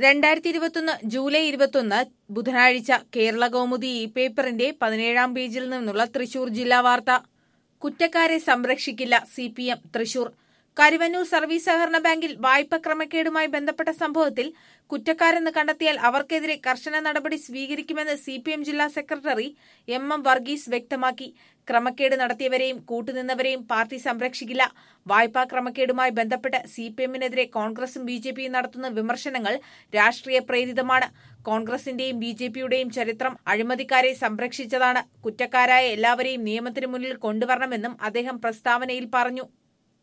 രണ്ടായിരത്തി ഇരുപത്തൊന്ന് ജൂലൈ ഇരുപത്തൊന്ന് ബുധനാഴ്ച കേരള കൗമുദി ഈ പേപ്പറിന്റെ പതിനേഴാം പേജിൽ നിന്നുള്ള തൃശൂർ ജില്ലാ വാർത്ത കുറ്റക്കാരെ സംരക്ഷിക്കില്ല C P M Thrissur Karuvannur service സഹകരണ ബാങ്കിൽ വായ്പ ക്രമക്കേടുമായി ബന്ധപ്പെട്ട സംഭവത്തിൽ കുറ്റക്കാരെന്ന് കണ്ടെത്തിയാൽ അവർക്കെതിരെ കർശന നടപടി സ്വീകരിക്കുമെന്ന് സി പി എം ജില്ലാ സെക്രട്ടറി എം എം വർഗീസ് വ്യക്തമാക്കി ക്രമക്കേട് നടത്തിയവരെയും കൂട്ടുനിന്നവരെയും പാർട്ടി സംരക്ഷിക്കില്ല വായ്പാ ക്രമക്കേടുമായി ബന്ധപ്പെട്ട് സി പി എമ്മിനെതിരെ കോൺഗ്രസും ബി ജെ പിയും നടത്തുന്ന വിമർശനങ്ങൾ രാഷ്ട്രീയ പ്രേരിതമാണ് കോൺഗ്രസിന്റെയും ബി ജെ പിയുടെയും ചരിത്രം അഴിമതിക്കാരെ സംരക്ഷിച്ചതാണ് കുറ്റക്കാരായ എല്ലാവരെയും നിയമത്തിന് മുന്നിൽ കൊണ്ടുവരണമെന്നും അദ്ദേഹം പ്രസ്താവനയിൽ പറഞ്ഞു